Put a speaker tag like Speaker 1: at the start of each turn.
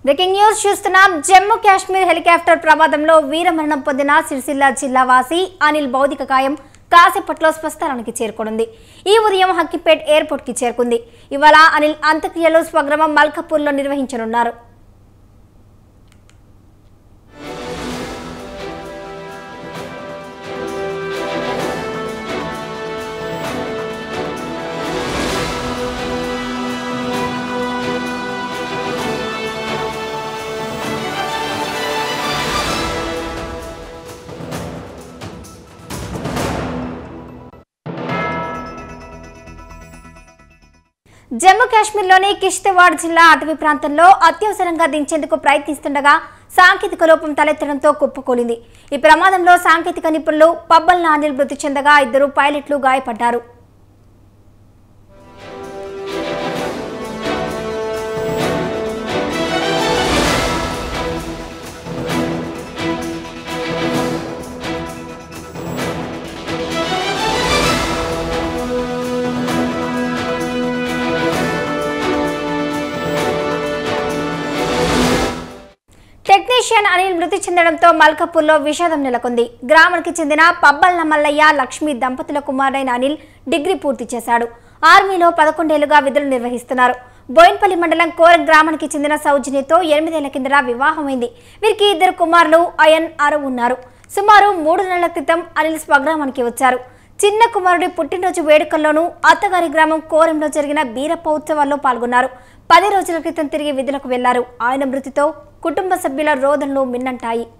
Speaker 1: breaking news చూస్తున్నాం Jammu Kashmir helicopter ప్రమాదంలో వీరమరణం పొందిన సిరిసిల్ల జిల్లా వాసి అనిల్ భౌతిక కాయం కాసేపట్లో స్వస్థలానికి చేరుకోనుంది ఈ ఉదయం హక్కిపేట్ ఎయిర్పోర్ట్ కి చేరుకుంది ఇవాళ అనిల్ అంత్యక్రియలు స్వగ్రామం మల్కపూర్లో నిర్వహించనున్నారు జమ్మూ కాశ్మీర్లోని కిష్తవాడ్ జిల్లా అటవీ ప్రాంతంలో అత్యవసరంగా దించేందుకు ప్రయత్నిస్తుండగా సాంకేతిక లోపం తలెత్తడంతో కుప్పకూలింది ఈ ప్రమాదంలో సాంకేతిక నిపుణులు పబ్బల్ నానిల్ మృతి చెందగా ఇద్దరు పైలట్లు గాయపడ్డారు టెక్నీషియన్ అనిల్ మృతి చెందడంతో మల్కపూర్లో విషాదం నెలకొంది గ్రామానికి చెందిన పబ్బల్ మల్లయ్య లక్ష్మి దంపతుల కుమారుడైన అనిల్ డిగ్రీ పూర్తి చేశాడు ఆర్మీలో పదకొండేళ్లుగా విధులు నిర్వహిస్తున్నారు బోయిన్పల్లి మండలం కోరక్ గ్రామానికి చెందిన సౌజన్యతో ఎనిమిదేళ్ల కిందట వివాహమైంది వీరికి ఇద్దరు కుమారులు అయన్ అరవ్ ఉన్నారు సుమారు మూడు నెలల క్రితం అనిల్ స్వగ్రామానికి వచ్చారు చిన్న కుమారుడి పుట్టినరోజు వేడుకల్లోనూ అత్తగారి గ్రామం కోరంలో జరిగిన బీరప్ప ఉత్సవాల్లో పాల్గొన్నారు పది రోజుల క్రితం తిరిగి విధులకు వెళ్లారు ఆయన మృతితో కుటుంబ సభ్యుల రోదనలు మిన్నంటాయి